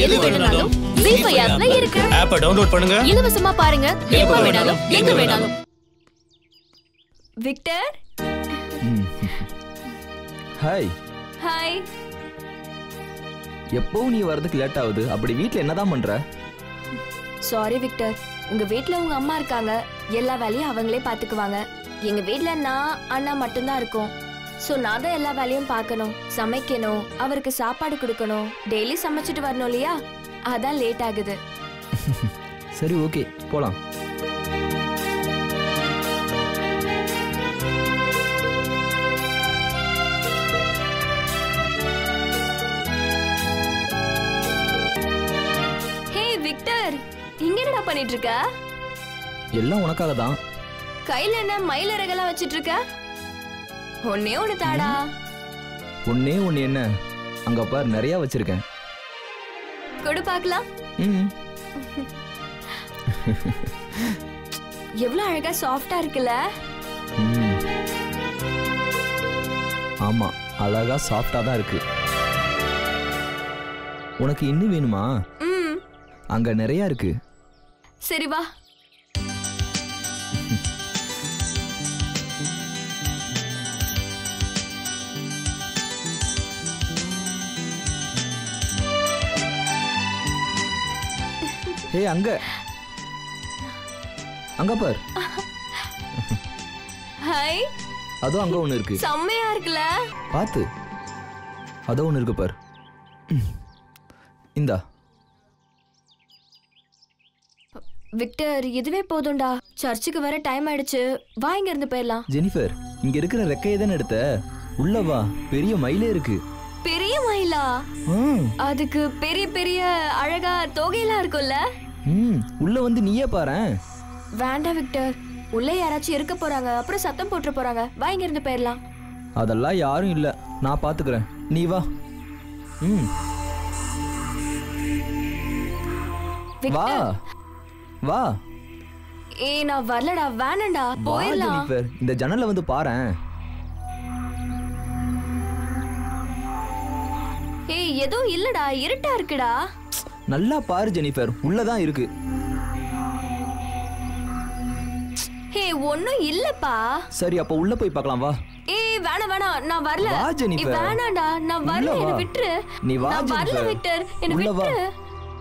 எது வேணும்னாலும் ஜீ ஃபைவ் ஆப்ல இருக்கு ஆப்பை டவுன்லோட் பண்ணுங்க இலவசமா பாருங்க எப்ப வேணாலும் எங்க வேணாலும் விக்டர் ஹாய் ஹாய் எப்பவும் நீ வரதுக்கு லேட் ஆகுது அப்படி வீட்ல என்னதான் பண்ற சாரி விக்டர் உங்க வீட்ல உங்க அம்மா இருக்காங்க எல்லா வேலையும் அவங்களே பாத்துக்குவாங்க எங்க வீட்ல நான் அண்ணா மட்டும்தான் இருக்கோம் சோ நான் தான் எல்லா வேலையும் பார்க்கணும் சமைக்கணும் அவருக்கு சாப்பாடு கொடுக்கணும் டெய்லி சமைச்சிட்டு வரணும் இல்லையா அதான் லேட் ஆகுது சரி ஓகே போலாம் ஹே விக்டர் இங்க என்னடா பண்ணிட்டு இருக்க எல்லாம் உனக்காக தான் கையில என்ன மயில ரகெல்லாம் வச்சிட்டு இருக்க ஒன்னே ஒண்ணு தாடா ஒன்னே ஒன்னு என்ன அங்க பார் நிறைய வச்சிருக்கேன் கொடு பார்க்கலாம் ம் எவ்வளவு அழகா சாஃப்டா இருக்குல்ல ம். ஆமா அழகா சாஃப்டா தான் இருக்கு உனக்கு இன்னும் வேணுமா ம் அங்க நிறைய இருக்கு சரி வா ஹே அங்க அங்க பார் ஹாய் அதோ அங்க ஒண்ணு இருக்கு செம்மையா இருக்குல்ல பார்த்து அதோ ஒண்ணு இருக்கு பார் ம். இந்தா விக்டர் இதுவே போதும்டா சர்ச்சுக்கு வர டைம் ஆயிடுச்சு வா இங்க இருந்து போயிடலாம் ஜெனிஃபர் இங்க இருக்கிற ரெக்கையை தானே எடுத்த உள்ள வா பெரிய மயிலே இருக்கு பெரிய மயிலா ம், அதுக்கு பெரிய பெரிய அழகா தொகையெல்லாம் இருக்கும்ல ம் உள்ள வந்து நீயே பாரேன் வேண்டாம் விக்டர் உள்ள யாராச்சும் இருக்க போறாங்க அப்புறம் சத்தம் போட்டு போறாங்க வா இங்க இருந்து போயிடலாம் அதெல்லாம் யாரும் இல்ல நான் பாத்துக்கிறேன் நீ வா ம் வா விக்டர் வா ஏய் நான் வரலடா வேணாம்டா வா போயிடலாம் ஜெனிஃபர் இந்த ஜன்னலை வந்து பாரேன் ஏய் எதுவும் இல்லடா இருட்டா இருக்குடா நல்லா பாரு ஜெனிஃபர் உள்ளதான் இருக்கு ஹே ஒண்ணும் இல்லப்பா சரி அப்ப உள்ள போய் பார்க்கலாம் வா ஏய் வேணாம் வேணாம் நான் வரல வா, ஏய், ஜெனிஃபர். வேணாம்டா நான் வரல உள்ள என்ன வா. விட்டுரு நீ வா, நான் வரல ஜெனிஃபர். விக்டர் என்ன உள்ள வா. விட்டுரு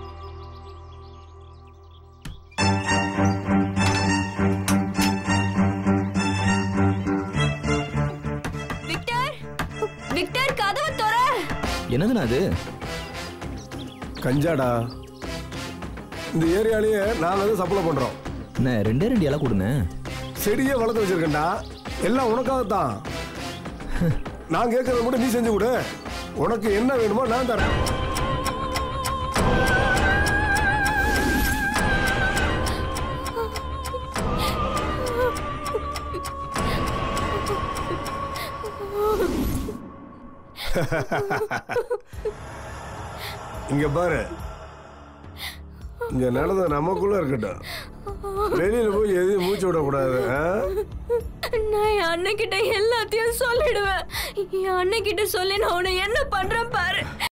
விக்டர் விக்டர் கதவை தொற என்னதுண்ணா அது கஞ்சாடா இந்த ஏரியாலேயே நாங்க வந்து சப்ளை பண்றோம் என்ன ரெண்டே ரெண்டு இலை கொடுங்க செடியே வளர்த்து வச்சிருக்கேன்டா எல்லாம் உனக்காகத்தான் நான் கேட்கறத மட்டும் நீ செஞ்சு கொடு உனக்கு என்ன வேணுமோ நான் தரேன் இங்க பாரு இங்க நடந்த நமக்குள்ள இருக்கட்டும் வெளியில போய் எதையும் மூச்சு விடக்கூடாது ஆ? நான் என் அண்ணன் கிட்ட எல்லாத்தையும் சொல்லிடுவேன் என் அண்ணன் கிட்ட சொல்லி நான் உன்னை என்ன பண்றேன் பாரு